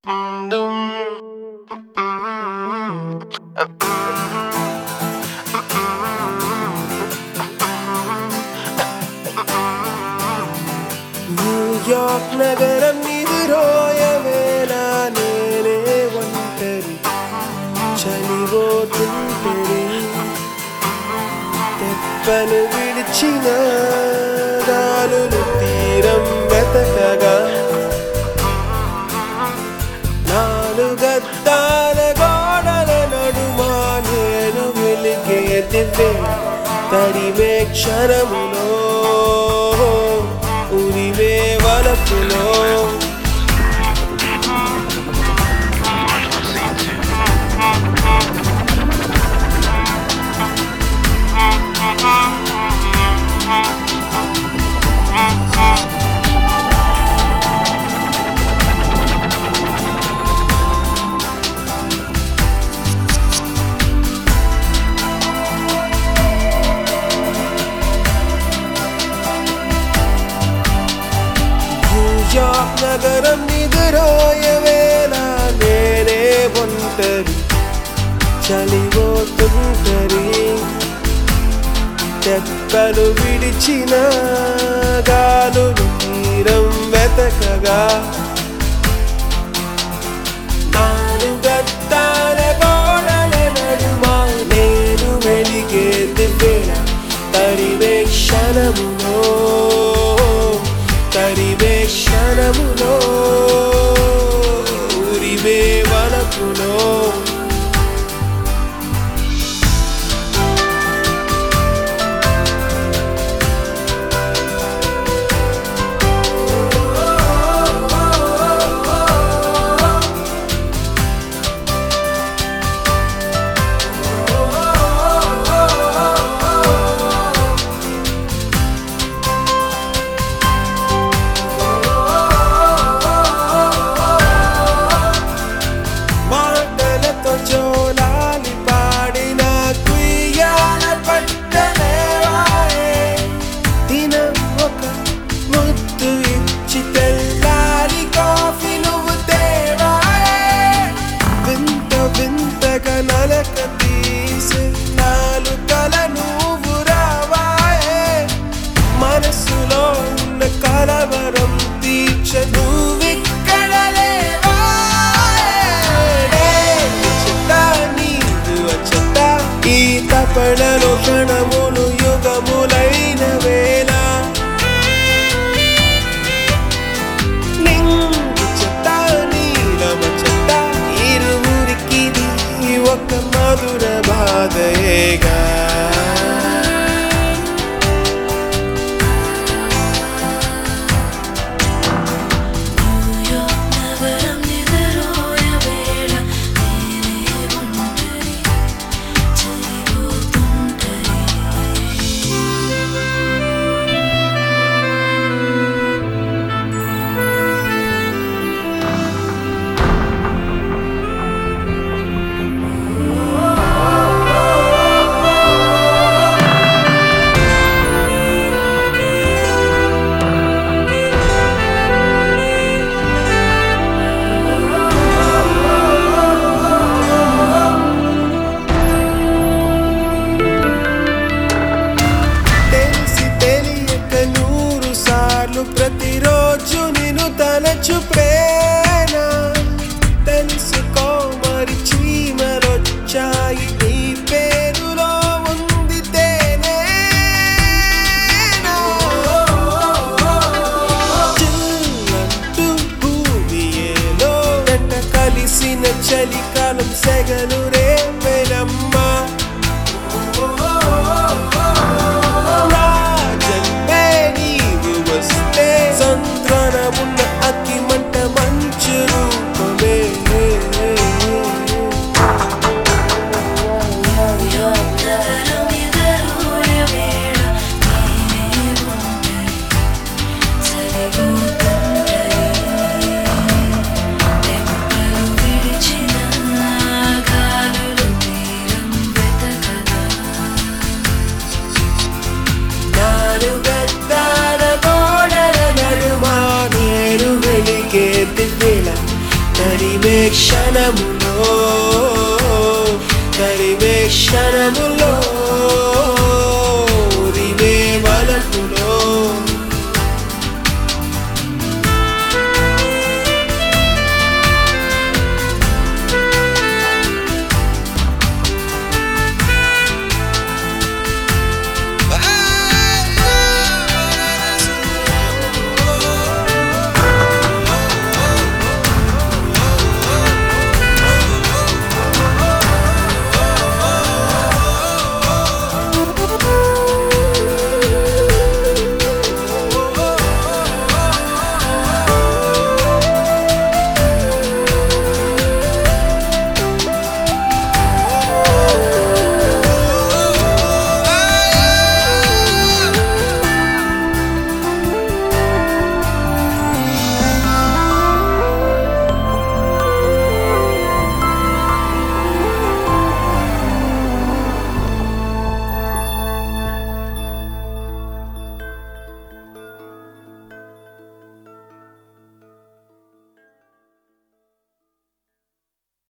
New York నగరం ఎదురోయవేళ నేనే ఒంటరి చలిపోతుంటరి తెప్పను విడిచిన గాలులు తీరం వెతకగా నాలుగద్దాల గోడల నడుమా నేను వెలిగే దివ్వే తరిమే క్షణములో ఉరివే వలపులో న్యూయార్క్ నగరం నిదురోయవేళ నేనే ఒంటరి చలిపోతుంటరి తెప్పలు విడిచిన గాలులు తీరం వెతకగా నాలుగద్దాల గోడల నడుమ నేను వెలిగే దివ్వేళ తరివే క్షణములో తరివే క్షణములో ఉరివే వలపులో మాటలతో జోలాలి పాడిన కుయ్యాల పట్టలేవాయే దినం ఒక ముద్దు ఇచ్చి తెల్లారి కాఫీ నువ్వు తేవాయే వింత వింతగా నలక తీసి నాలుకల నువ్వు రావాయే మనసులో ఉన్న కలవరం తీర్చ నువ్విక్కడ ఈ తపడలో క్షణములు యుగములైన వేళ నింగు చెత్త నీలమ చెత్త ఇరువురికిది ఒక మధుర బాధయేగా న్యూయార్క్ నగరం నిద్రోయవేళ నేనే ఒంటరి చలిపోతుంటరి తెలిసి తెలియక నూరు సార్లు ప్రతిరోజు నిన్ను తలచు ప్రేమ తెలుసుకో మరి చీమలొచ్చాయి నీ పేరులో ఉంది తేనె చిల్లంటూ భూమి ఏలో జంట కలిసిన చలికాలం సెగలు రేపెనమ్మా రాజన్మే నీవు వస్తే సంద్రనమున్న అతి మంట మంచు రూపమే న్యూయార్క్ నగరం నిద్రోయవేళ నేనే ఒంటరి చలిపోతుంటరి తెప్పలు విడిచిన గాలులు క్షణములో తరిమే క్షణములో